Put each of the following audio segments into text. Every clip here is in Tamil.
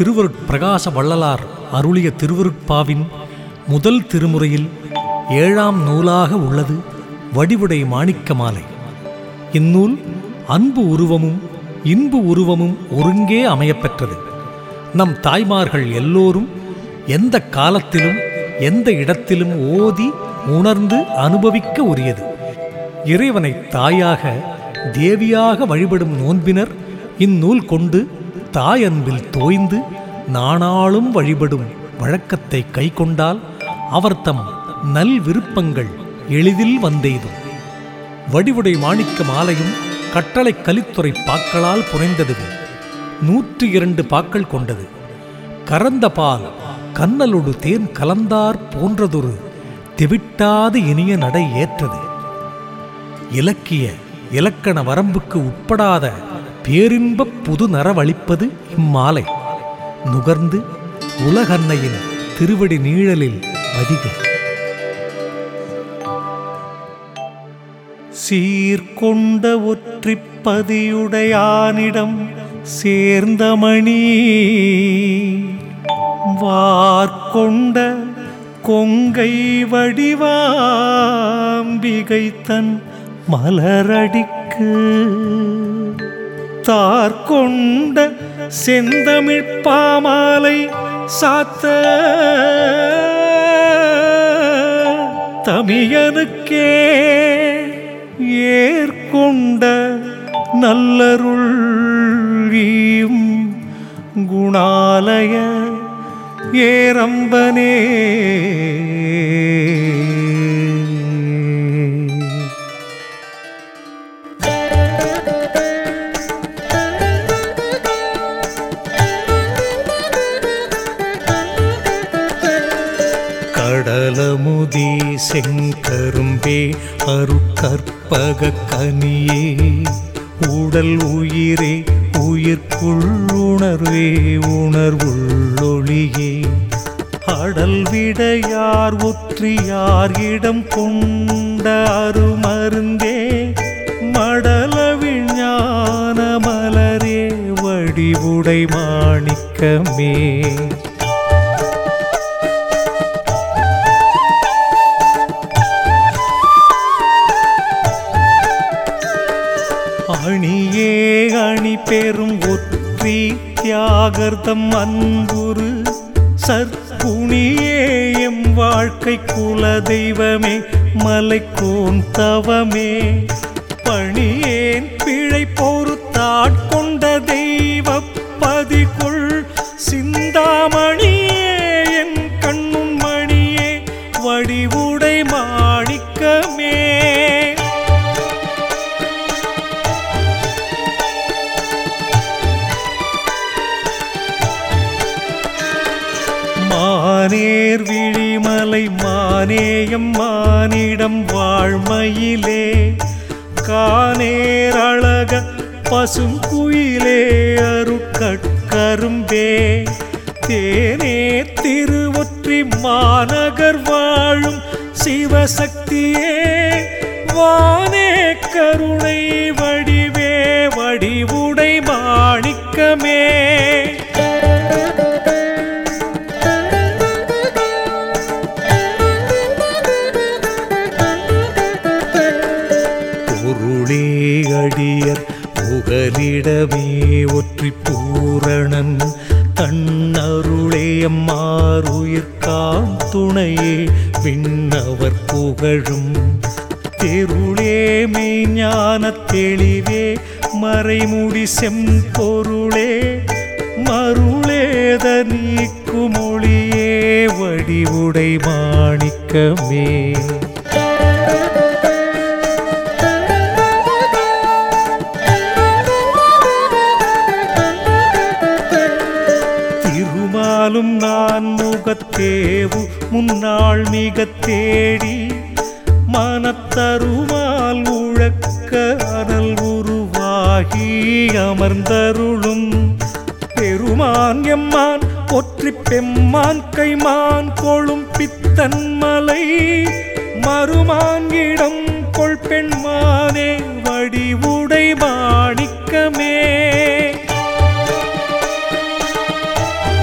திருவருட்பிரகாச வள்ளலார் அருளிய திருவருட்பாவின் முதல் திருமுறையில் ஏழாம் நூலாக உள்ளது வடிவுடை மாணிக்க மாலை இந்நூல் அன்பு உருவமும் இன்பு உருவமும் ஒருங்கே அமையப்பெற்றது நம் தாய்மார்கள் எல்லோரும் எந்த காலத்திலும் எந்த இடத்திலும் ஓதி உணர்ந்து அனுபவிக்க உரியது இறைவனை தாயாக தேவியாக வழிபடும் நோன்பினர் இந்நூல் கொண்டு தாய் அன்பில் தோய்ந்து நாணாளும் வழிபடும் வழக்கத்தை கைக்கொண்டால் அவர் தம் நல் விருப்பங்கள் எளிதில் வந்தெய்தும் வடிவுடை மாணிக்க மாலையும் கட்டளை கலித்துறை பாக்களால் புனைந்ததுவே நூற்றி இரண்டு பாக்கள் கொண்டது கறந்த பால் கண்ணலொடு தேன் கலந்தார் போன்றதொரு தெவிட்டாத இனிய நடை ஏற்றது இலக்கிய இலக்கண வரம்புக்கு உட்படாத பேரின்பப் புது நரவளிப்பது இம்மாலை நுகர்ந்து உலகன்னையின் திருவடி நீழலில் வதிக சீர்கொண்ட ஒற்றிப்பதியுடையானிடம் சேர்ந்தமணி வார்கொண்ட கொங்கை வடிவாம்பிகை தன் மலரடிக்கு தார்கொண்ட செந்தமிழ் பாமாலை சாத்த தமியனுக்கே ஏற்கொண்ட நல்லருள் ஈயும் குணாலய ஏரம்பனே கடலமுதி செங்கரும்பே அருட்கற்பக கனியே உடல் உயிரே உயிர்க்குள்ளுணர்வே உணர்வுள்ளொளியே அடல் விடையார் ஒற்றியார் இடம் கொண்ட அருமருந்தே மடல விஞ்ஞான மலரே வடிவுடை மாணிக்கமே அணியே அணி பெறும் ஒற்றி தியாகர்தம் அன்புரு சற்குணியே எம் வாழ்க்கை குல தெய்வமே மலைக்கோன் தவமே பணியேன் பிழை பொறுத்தாட்கொண்ட தெய்வ பதிக்குள் சிந்தாமணியே என் கண்ணும் மணியே வடிவுடை மாணிக்கமே மானேர் விழிமலை மானேயம் மானிடம் வாழ்மையிலே கானேர் அழக பசும் குயிலே அருட்கட்கரும்பே தேனே திருவொற்றி மாநகர் வாழும் சிவசக்தியே வானே கருணை வடிவே வடிவுடை மாணிக்கமே பொருளே அடியர் புகலிடமே ஒற்றி பூரணன் தன்னருளே அம்மாறுயிர்காம் துணையே விண்ணவர் புகழும் தெருளே மெய்ஞான தெளிவே மறைமுடி செம்பொருளே மருளேத நீக்குமொழியே வடிவுடை மாணிக்கமே திருமாலும் நான் முகத்தேவு முன்னாள் மிக தேடி மனத்தருமால் உழக்க அனல் உருவாகி அமர்ந்தருளும் பெருமான் எம்மான் ஒற்றி பெம்மான் கைமான் கொழும் பித்தன் மலை மறுமான்கிடம் கொள் பெண்மானே வடிவுடை மாணிக்கமே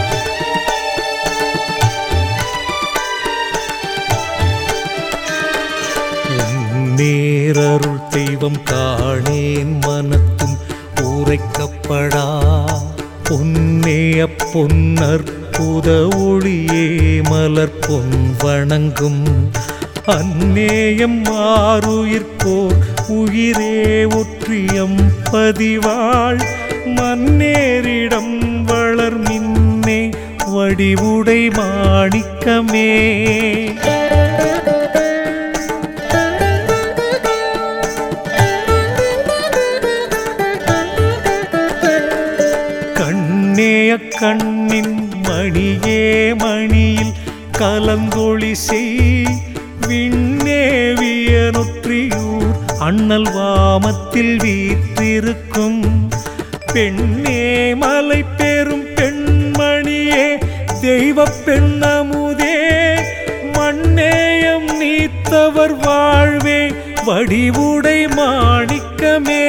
உரைக்கப்படா பொன்னே பொன்னற்புத ஒளியே மலர் பொன் வணங்கும் அந்நேயம் மாறுயிர்கோர் உயிரே ஒற்றியம் பதிவாள் மன்னேரிடம் வளர் மின்னே வடிவுடை மாணிக்கமே கண்ணேய கண்ணின் மணியே மணியில் கலந்தொளி செய் விண்ணேவிய நொற்றியூர் அண்ணல் வாமத்தில் வீற்றிருக்கும் பெண்ணே மலை பெரும் பெண்மணியே தெய்வ பெண்ணமுதே மண்ணேயம் நீத்தவர் வாழ்வே வடிவுடை மாணிக்கமே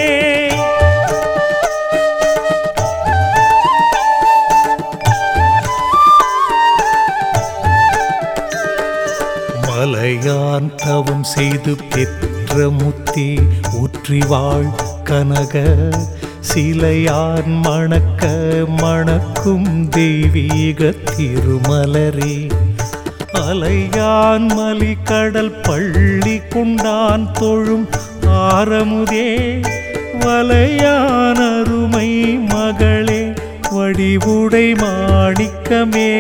மலையான் தவம் செய்து பெற்ற முத்தி ஊற்றி வாழ் கனக சிலையான் மணக்க மணக்கும் தெய்வீக திருமலரே அலையான் மலி கடல் பள்ளி கொண்டான் தொழும் ஆரமுதே வலையான் அருமை மகளே வடிவுடை மாணிக்கமே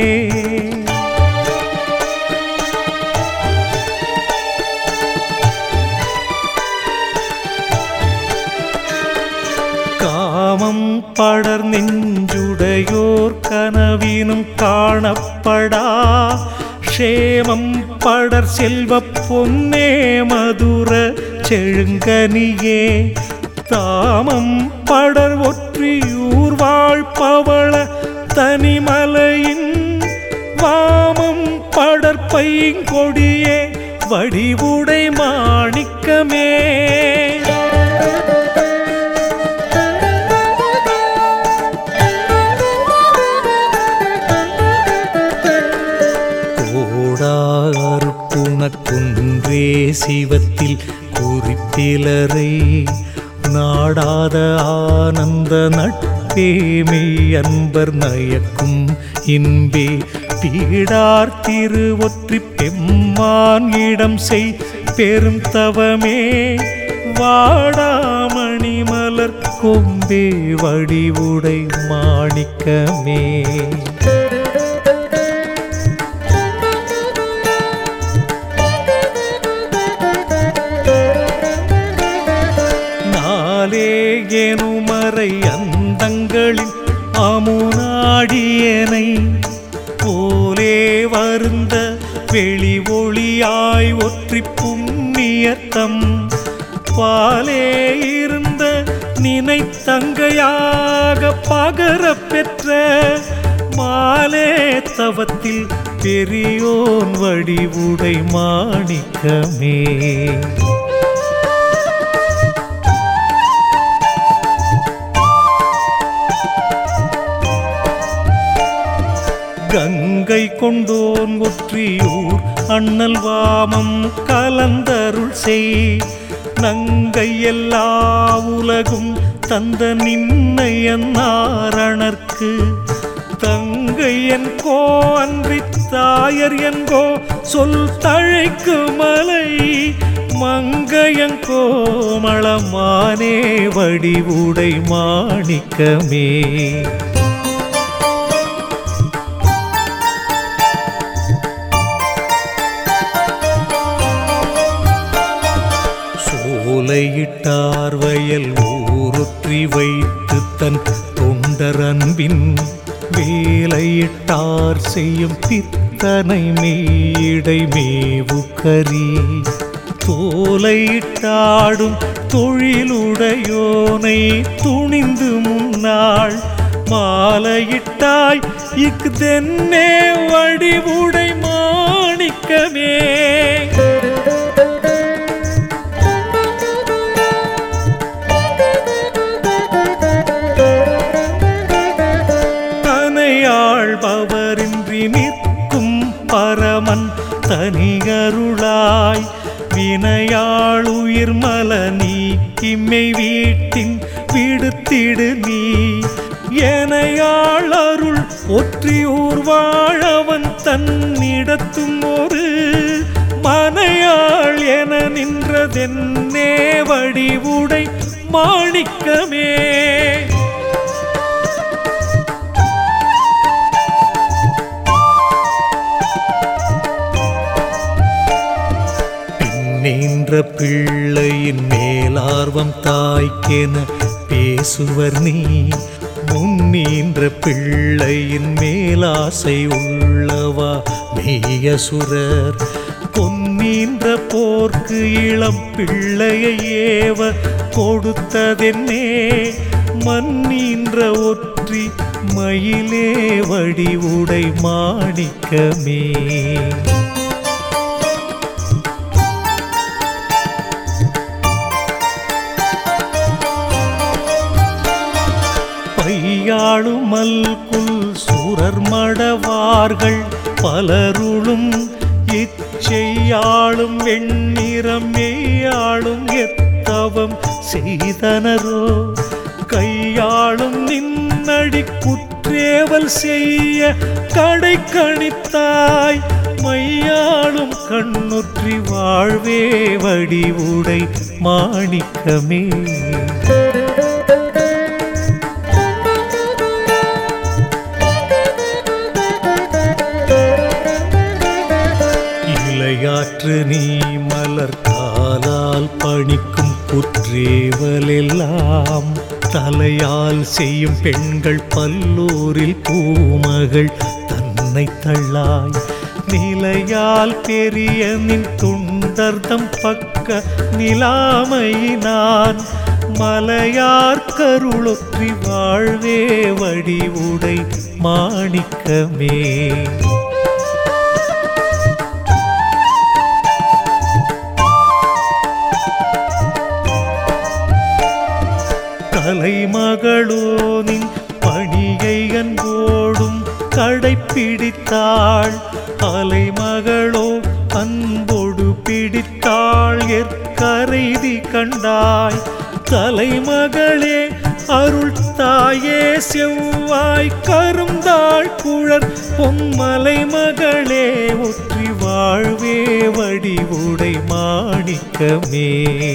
காமம் படர் நெஞ்சுடையோர் கனவினும் காணப்படா ஷேமம் படர் செல்வ பொன்னே மதுர செழுங்கனியே தாமம் படர் ஒற்றியூர் வாழ்பவள தனிமலையின் வாமம் படர் பைங்கொடியே வடிவுடை மாணிக்கமே கோடாறு குணக்குன்றே சிவத்தில் குறிப்பிலரை நாடாத ஆனந்த நட்பேமை அன்பர் நயக்கும் இன்பே பீடார் திரு ஒற்றி பெம்மான் இடம் செய் பெரும் தவமே வாடாமணி மலர் கொம்பே வடிவுடை மாணிக்கமே நாளே எனுமறை அந்தங்களின் அமுனாடியனை போலே வருந்த வெளி ஒளியாய் ஒற்றி புண்ணியத்தம் பாலே இருந்த நினைத்தங்கையாக பகர பெற்ற மாலே தவத்தில் பெரியோன் வடிவுடை மாணிக்கமே கங்கை கொண்டோன் ஒற்றியூர் அண்ணல் வாமம் கலந்தருள் செய் நங்கை எல்லா உலகும் தந்த நின்னையன் நாரணர்க்கு தங்கை என்கோ அன்றி தாயர் என்கோ சொல் தழைக்கு மலை மங்கையங்கோ மளமானே வடிவுடை மாணிக்கமே சோலையிட்டார் வயல் ஊருற்றி வைத்து தன் தொண்டர் அன்பின் வேலையிட்டார் செய்யும் பித்தனை மேடை மேவு கரி தோலையிட்டாடும் தொழிலுடையோனை துணிந்து முன்னாள் மாலையிட்டாய் இக்கு தென்னே வடிவுடை மாணிக்கமே தனையாழ்பவரின்றி நிற்கும் பரமன் தனிகருளாய் வினையாளுயிர் மல நீக்கிமை வீட்டின் விடுத்த தீர்த்திடு நீ எனையாள் அருள் ஒற்றியூர் வாழவன் தன்னிடத்தும் ஒரு மனையாள் என நின்றதென்னே வடிவுடை மாணிக்கமே நின்ற பிள்ளையின் மேலார்வம் தாய்க்கென பேசுவர் நீ முன்னீன்ற பிள்ளையின் மேலாசை உள்ளவா மேயசுரர் பொன்னீன்ற போர்க்கு இளம் பிள்ளையை ஏவ கொடுத்ததென்னே மன்னீன்ற ஒற்றி மயிலே வடிவுடை மாணிக்கமே பையாளும் மல்குல் சூரர் மடவார்கள் பலருளும் இச்செய்யாளும் வெண்ணிறம் மெய்யாளும் எத்தவம் செய்தனரோ கையாளும் நின்னடி குற்றேவல் செய்ய கடை கணித்தாய் மையாளும் கண்ணுற்றி வாழ்வே வடிவுடை மாணிக்கமே இலையாற்று நீ மலர் காலால் பணிக்கும் குற்றேவலெல்லாம் தலையால் செய்யும் பெண்கள் பல்லூரில் பூமகள் தன்னை தள்ளாய் நிலையால் பெரிய நின் துண்டர்தம் பக்க நிலாமையினான் மலையார் கருளொற்றி வாழ்வே வடிவுடை மாணிக்கமே கலைமகளோனின் பணியை அன்போடும் கடைப்பிடித்தாள் அலைமகளோ அன்போடு பிடித்தாள் எற்கரைதி கண்டாய் தலைமகளே அருள் தாயே செவ்வாய் கருந்தாள் குழற் பொன்மலை மகளே ஒற்றி வாழ்வே வடிவுடை மாணிக்கமே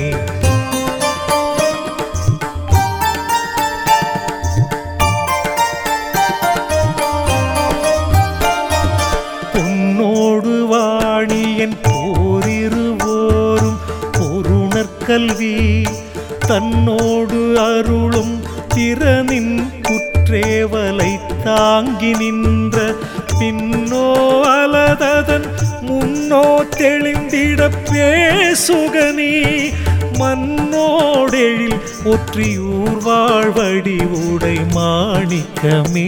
பொன்னோடு வாணியன் போரிருவோரும் பொருணர்கல்வி தன்னோடு அருளும் திறனின் குற்றேவலை தாங்கி நின்ற பின்னோ அலததன் முன்னோ தெளிந்திட பேசுகனி மன்னோடெழில் ஒற்றியூர் வாழ்வடி உடை மாணிக்கமே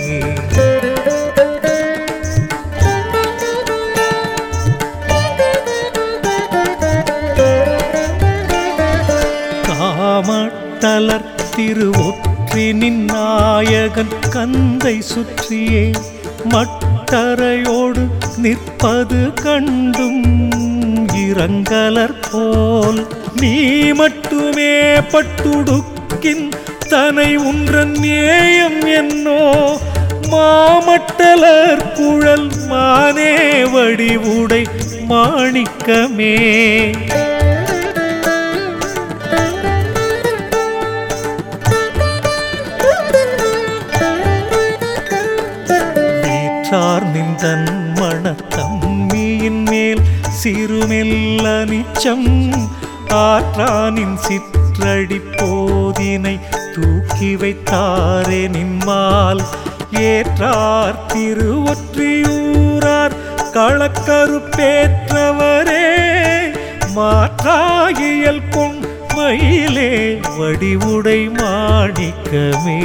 காமட்டலர் திருவொற்றினின் நாயகன் கந்தை சுற்றியே மட்டரையோடு நிற்பது கண்டும் இரங்கலர் போல் நீ மட்டுமே பட்டுடுக்கின் தனை உன்றன் நேயம் என்னோ மாமட்டலர் குழல் மானே வடிவுடை மாணிக்கமே வீற்றார் நின்றன் மணத்தம்மியின் மேல் சிறுமெல்ல நிச்சம் ஆற்றானின் சிற்றடி போதினை தூக்கி வைத்தாரே நின்மால் ஏற்றார் திருவொற்றியூரார் களக்கருப்பேற்றவரே மாற்றாகியல் கொண் மயிலே வடிவுடை மாணிக்கமே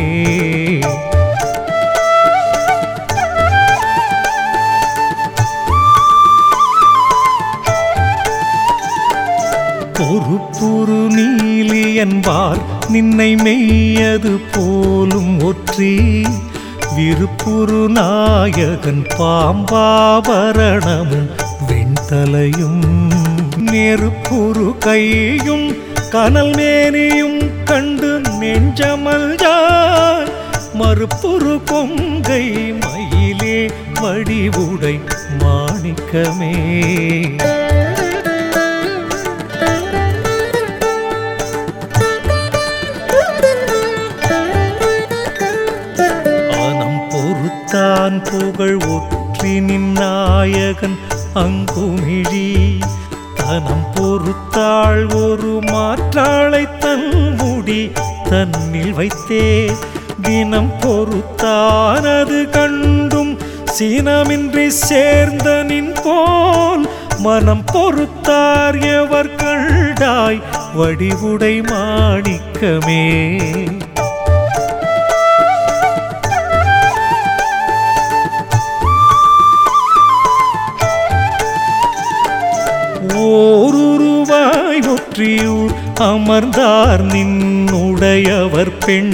பொறுப்புறு நீலி என்பார் நின்னை மெய்யது போலும் ஒற்றி விருப்புறு நாயகன் பாம்பாபரணமும் வெண்தலையும் நெருப்புறு கையும் கனல் மேனியும் கண்டு நெஞ்ச வெஞ்சமல்ஜாய் மறுப்புறு கொங்கை மயிலே வடிவுடை மாணிக்கமே ஆனம் பொறுத்தான் புகழ் ஒற்றி நின்னாயகன் அங்குமிழி தனம் பொறுத்தாள் ஒரு மாற்றாளை தன் முடி தன்னில் வைத்தே தினம் பொறுத்தானது கண்டும் சீனமின்றி சேர்ந்த நின் போல் மனம் பொறுத்தார் எவர் கண்டாய் வடிவுடை மாணிக்கமே ஓருருவாய் ஒற்றியூர் அமர்ந்தார் நின்னுடையவர் பெண்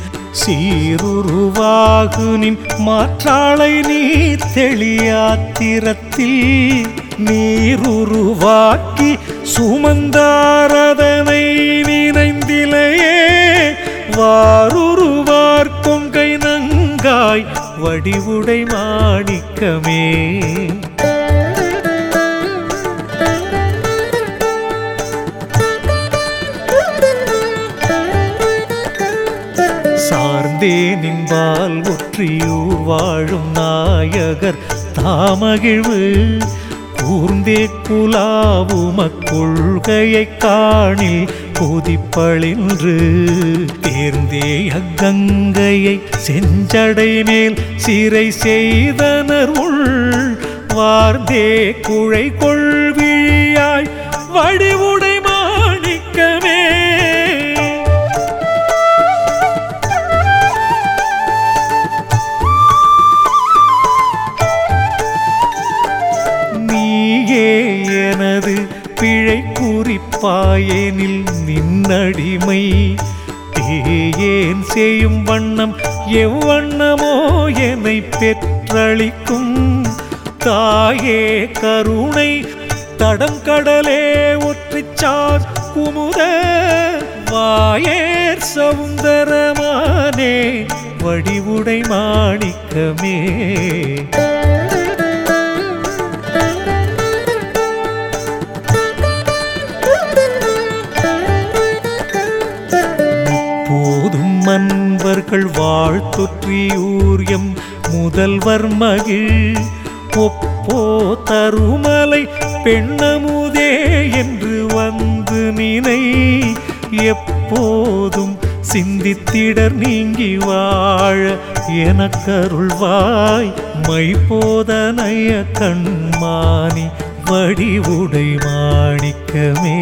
சீருருவாகு நின் மாற்றாளை நீ தெளியாத்திரத்தில் நீருருவாக்கி சுமந்தாரதனை நினைந்திலையே வாருருவார் கொங்கை நங்காய் வடிவுடை மாணிக்கமே சார்ந்தே நின்பால் ஒற்றியூர் வாழும் நாயகர் தாமகிழ்வு கூர்ந்தே குலாவும் அக்கொள்கையை காணில் கொதிப்பழின்று தேர்ந்தே அக்கங்கையை செஞ்சடை மேல் சிறை செய்தனர் உள் வார்ந்தே குழை கொள்விழியாய் வடிவுடை மாணிக்கமே நீயே எனது பிழை குறிப்பாயேனில் நின்னடிமை தேயேன் செய்யும் வண்ணம் எவ்வண்ணமோ என்னை பெற்றளிக்கும் தாயே கருணை தடம் கடலே ஒற்றிச்சார் குமுத வாயேர் சவுந்தரமானே வடிவுடை மாணிக்கமே போதும் மன்பர்கள் வாழ்த்தொற்றியூரியம் முதல்வர் மகிழ் ஒப்போ தருமலை பெண்ணமுதே என்று வந்து நினை எப்போதும் சிந்தித்திடர் நீங்கி வாழ எனக்கருள்வாய் மைபோதனைய கண்மானி வடிவுடை மாணிக்கமே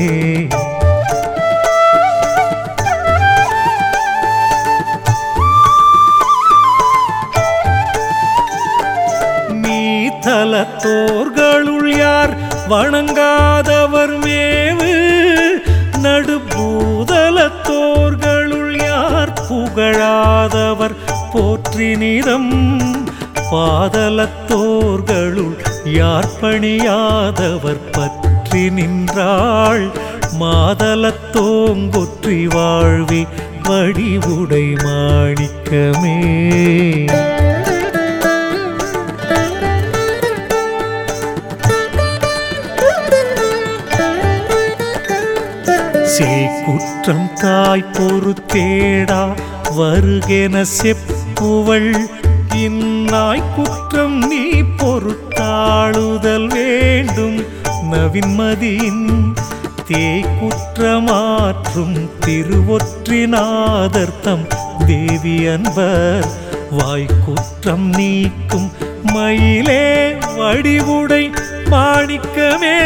நீ தலத்தோர்களுள் யார் வணங்காதவர் மேவு நடுபூதலத்தோர்களுள் யார் புகழாதவர் போற்றி நிதம் பாதலத்தோர்களுள் யார் பணியாதவர் பற்றி நின்றாள் மாதலத்தோங்கொற்றி வாழ்வி வடிவுடை மாணிக்கமே சேக்குற்றம் தாய் பொறுத்தேடா வருகென செப்புவள் இந்நாய் குற்றம் நீ பொறுத்தாளுதல் வேண்டும் நவின்மதியின் தேக்குற்றமாற்றும் திருவொற்றிநாதர்த்தம் தேவி அன்பர் வாய்க்குற்றம் நீக்கும் மயிலே வடிவுடை மாணிக்கமே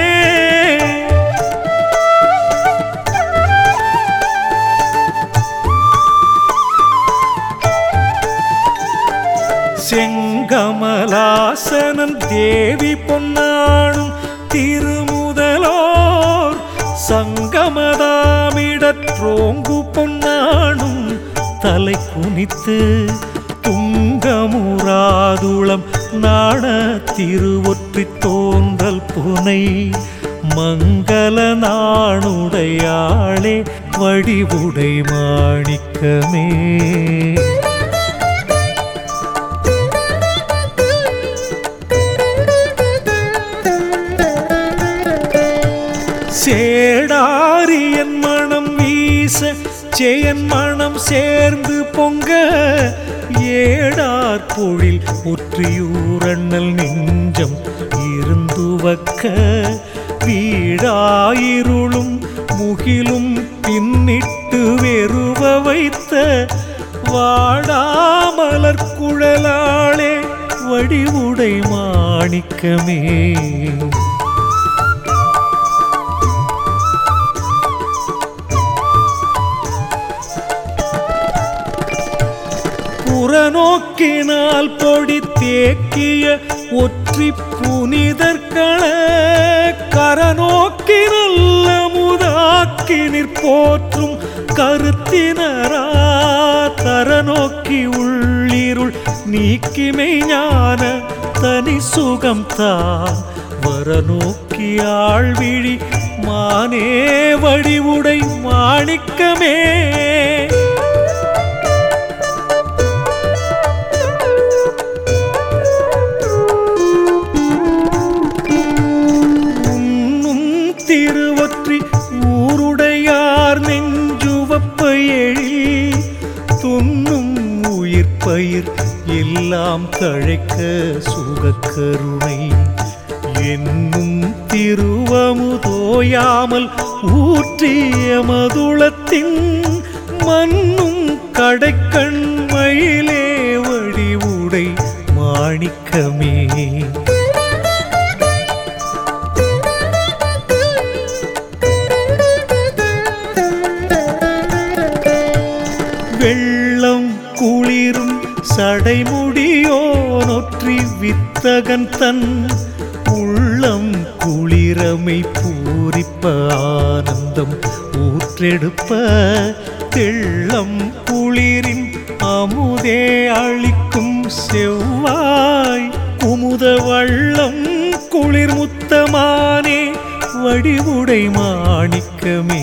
செங்கமலாசனன் தேவி பொன்னானும் திருமுதலோர் சங்கமதாமிடற்றோங்கு பொன்னானும் தலை குனித்து துங்கமுராதுளம் நாண திருவொற்றி தோன்றல் புனை மங்கள நாணுடையாளே வடிவுடை மாணிக்கமே சேடாரியன் மனம் வீச செயன் மனம் சேர்ந்து பொங்க ஏடார் பொழில் ஒற்றியூரண்ணல் நெஞ்சம் இருந்துவக்க வீடாயிருளும் முகிலும் பின்னிட்டு வெறுவ வைத்த வாடாமலர் குழலாளே வடிவுடை மாணிக்கமே புறநோக்கினால் பொடி தேக்கிய ஒற்றி புனிதர்கள கரநோக்கி நல்ல முதாக்கி நிற்போற்றும் கருத்தினரா தரநோக்கி உள்ளிருள் நீக்கிமை ஞான தனி சுகம் தான் வரநோக்கி ஆழ்விழி மானே வடிவுடை மாணிக்கமே உன்னும் திருவொற்றி ஊருடையார் நெஞ்சுவப்ப எழில் துன்னும் உயிர் பயிர் எல்லாம் தழைக்க சுகக்கருணை என்னும் திருவமுதோயாமல் ஊற்றிய மதுளத்தின் மண்ணும் கடைக்கண் மயிலே வடிவுடை மாணிக்கமே வெள்ளம் குளிரும் சடைமுடியோ நொற்றி வித்தகன் தன் உள்ளம் குளிரமை பூரிப்ப ஆனந்தம் ஊற்றெடுப்ப தெள்ளம் குளிரின் அமுதே அளிக்கும் செவ்வாய் குமுத வள்ளம் குளிர் முத்தமானே வடிவுடை மாணிக்கமே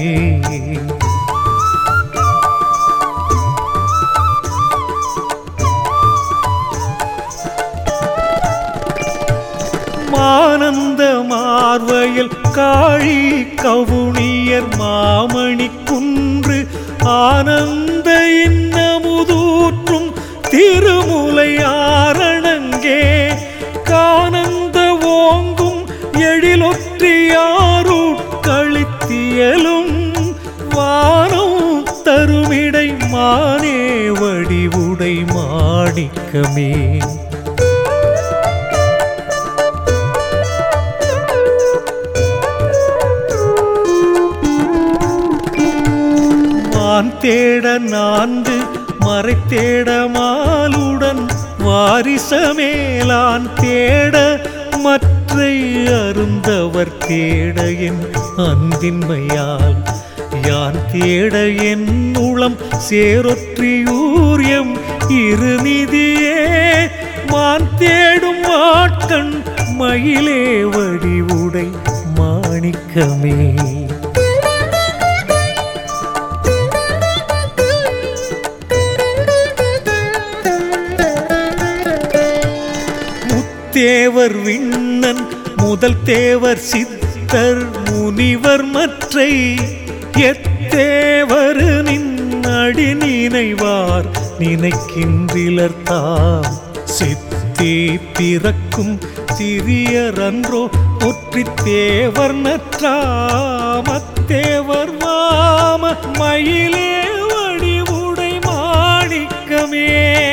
மானந்த மார்வயல் காழி கவுனியர் மாமணி குன்று ஆனந்த இன்னமுதூற்றும் திருமுலை ஆரணங்கே கானந்த ஓங்கும் எழிலொற்றியாருட்களித்தியலும் வானம் தருமிடை மானே வடிவுடை மாணிக்கமே வான் தேட நான்கு மறைத்தேட மாலுடன் வாரிசமேலான் தேட மற்றை அருந்தவர் தேட என் அன்பின்மையால் யான் தேட என் உளம் சேரொற்றியூரியம் இருநிதியே மான் தேடும் ஆட்கண் மயிலே வடிவுடை மாணிக்கமே முத்தேவர் விண்ணன் முதல் தேவர் சித்தர் முனிவர் மற்றை எத்தேவர் நின் அடி நினைவார் நினைக்கின்றிலர் தாம் சித்தே பிறக்கும் சிறியரன்றோ ஒற்றி தேவர் நற்றாமத்தேவர் வாம மயிலே வடிவுடை மாணிக்கமே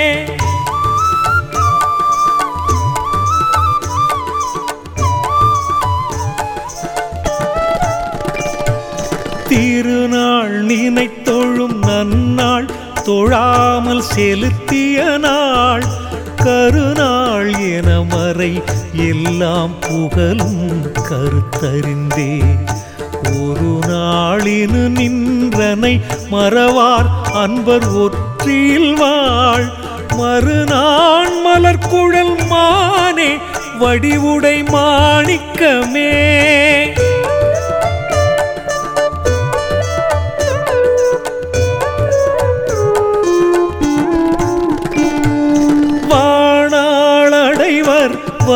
திருநாள் நினைத்தொழும் நன்னாள் தொழாமல் செலுத்திய நாள் கருநாள் என மறை எல்லாம் புகழும் கருத்தறிந்தே ஒரு நாளினு நின்றனை மறவார் அன்பர் ஒற்றியில் வாழ் மறுநாள் மலர் குழல் மானே வடிவுடை மாணிக்கமே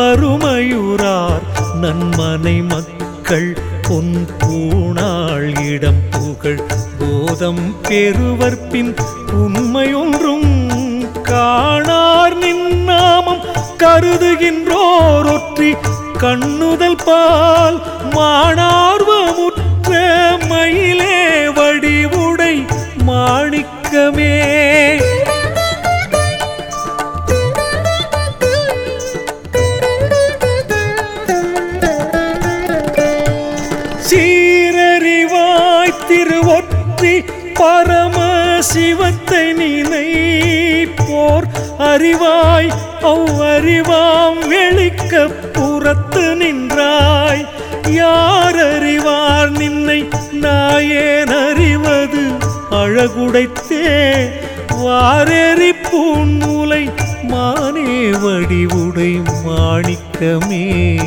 அருமையுறார் நன்மனை மக்கள் பொன் பூணாள் இடம் புகழ் போதம் பெறுவர்பின் உண்மையொன்றும் காணார் நின்னாமம் கருதுகின்றோர் ஒற்றி கண்ணுதல் பால் மாணார்வமுற்ற மயிலே வடிவுடை மாணிக்கமே சீரறிவாய் திருவொற்றி பரம சிவத்தை நினை போர் அறிவாய் அவ்வறிவாம் வெளிக்க புறத்து நின்றாய் யார் அறிவார் நின்னை நாயேன் அறிவது அழகுடைத்தே வாரெறி பூநூலை மானே வடிவுடை மாணிக்கமே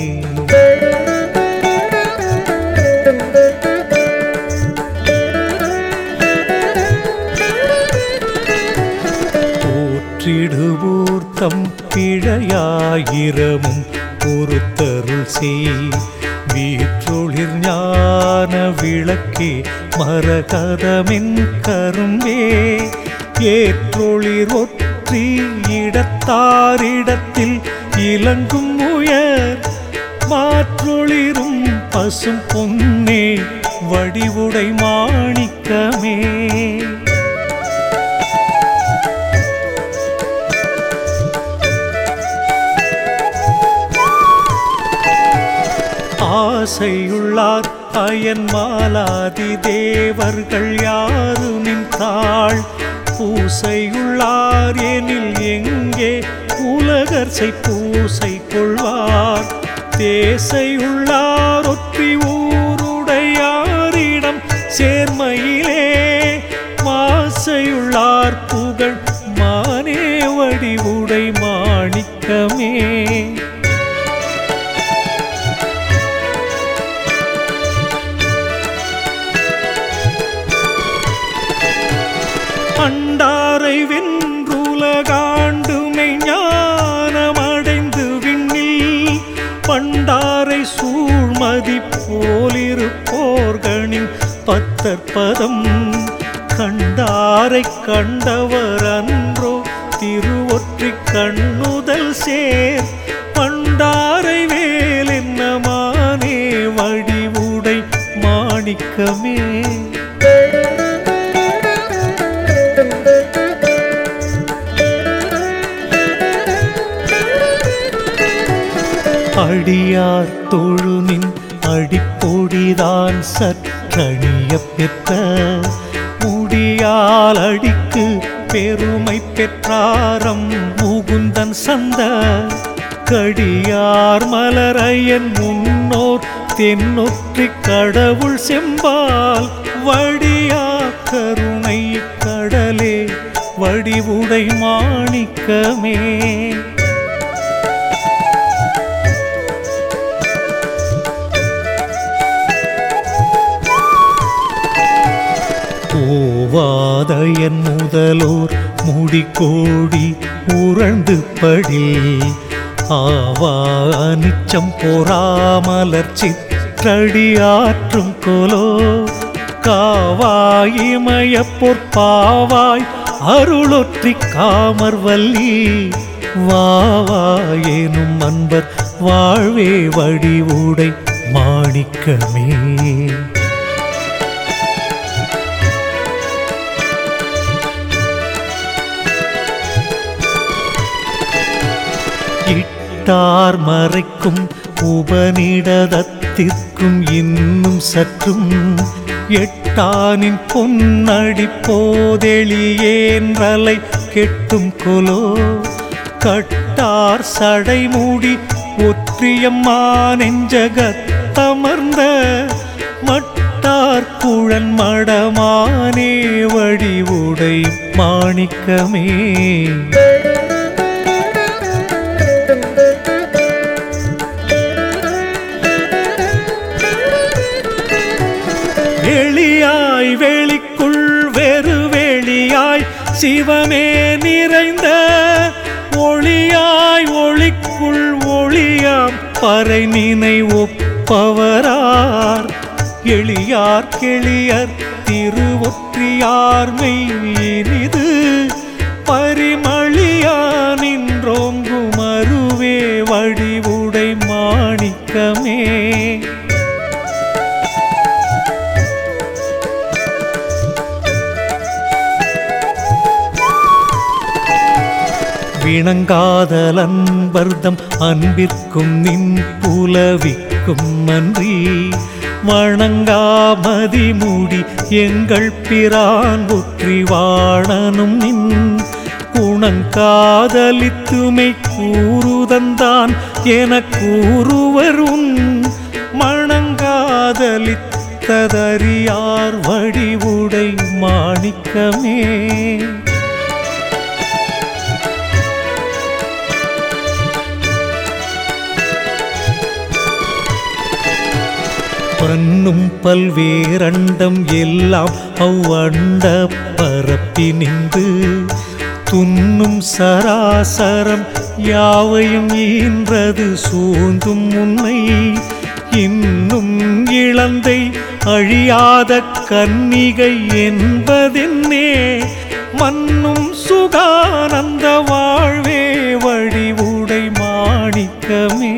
போற்றிடுவோர் தம் பிழையாயிரமும் பொறுத்தருள் செய் வீற்றொளிர் ஞான விளக்கே மரகதமென் கரும்பே ஏற்றொளிர் ஒற்றி இடத்தாரிடத்தில் இலங்கும் உயர் மாற்றொளிரும் பசும் பொன்னே வடிவுடை மாணிக்கமே ஆசையுள்ளார் அயன் மாலாதி தேவர்கள் யாரு நின்றாள் பூசையுள்ளார் எனில் எங்கே உலகர்சை பூசை கொள்வார் தேசையுள்ளார் ஒற்றி ஊருடையாரிடம் சேர்மையிலே மாசையுள்ளார் புகழ் மானே வடிவுடை மாணிக்கமே அண்டாரை வென்றுலகாண்டுமை ஞானமடைந்து விண்ணில் பண்டாரை சூழ்மதி போலிருப்போர்கனின் பத்தற்பதம் கண்டாரை கண்டவர் அன்றோ திருவொற்றி கண்ணுதல் சேர் பண்டாரை வேல் என்னமானே வடிவுடை மாணிக்கமே அடியார் தொழுனின் அடிப்பொடிதான் சற்றணிய பெற்ற முடியால் அடிக்கு பெருமை பெற்றாரம் முகுந்தன் சந்த கடியார் மலரையன் முன்னோர் தென்னொற்றி கடவுள் செம்பால் வடியா கருணை கடலே வடிவுடை மாணிக்கமே ஓவாதயன் முதலோர் முடிக்கோடி உறந்து படில் ஆவா அனிச்சம் பொறாமலர் சிற்றடியாற்றும் கொலோ காவாயிமய பொற்பாவாய் அருளொற்றி காமர் வல்லி வாவாயேனும் அன்பர் வாழ்வே வடிவுடை மாணிக்கமே இட்டார் மறைக்கும் உபநிடதத்திற்கும் இன்னும் சற்றும் எட்டானின் பொன்னடி போதெளியேன்றலை கெட்டும் கொலோ கட்டார் சடைமூடி ஒற்றியம்மா நெஞ்சகத்தமர்ந்த மட்டார் குழன் மடமானே வடிவுடை மாணிக்கமே வெளியாய் வெளிக்குள் வெறு வெளியாய் சிவமே நிறைந்த ஒளியாய் ஒளிக்குள் ஒளியாய் பறை நினை ஒப்பவரார் எளியார் கெளியர் திருவொற்றியார் மெய்யினிது பரிமளியா நின்றோங்கும் அருவே வடிவுடை மாணிக்கமே விணங்காதல் அன்பர்தம் அன்பிற்கும் நின் புலவிக்கும் நன்றி வணங்காமதி மூடி எங்கள் பிரான் ஒற்றி வாழனும் நின் குணங்காதலித்துமை கூறுதந்தான் என கூறுவர் உன் மணங்காதலித்ததறியார் வடிவுடை மாணிக்கமே பன்னும் பல்வேரண்டம் எல்லாம் அவ்வண்ட பரப்பி நின்று துன்னும் சராசரம் யாவையும் ஈன்றது சூழ்ந்தும் உன்னை இன்னும் இளந்தை அழியாத கன்னிகை என்பதென்னே மன்னும் சுகானந்த வாழ்வே வழிவுடை மாணிக்கமே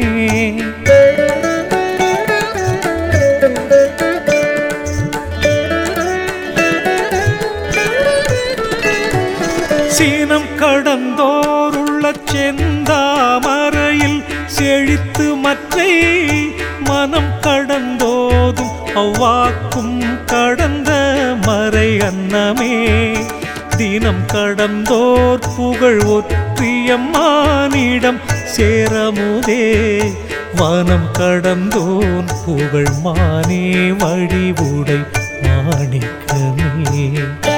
சீனம் கடந்தோருள்ள செந்தாமரையில் செழித்து மற்றை மனம் கடந்தோதும் அவ்வாக்கும் கடந்த மறை அன்னமே தினம் கடந்தோர் புகழ் ஒற்றியம்மானிடம் சேரமுதே வனம் கடந்தோன் புகழ் மானே வழிவுடை மாணிக்கமே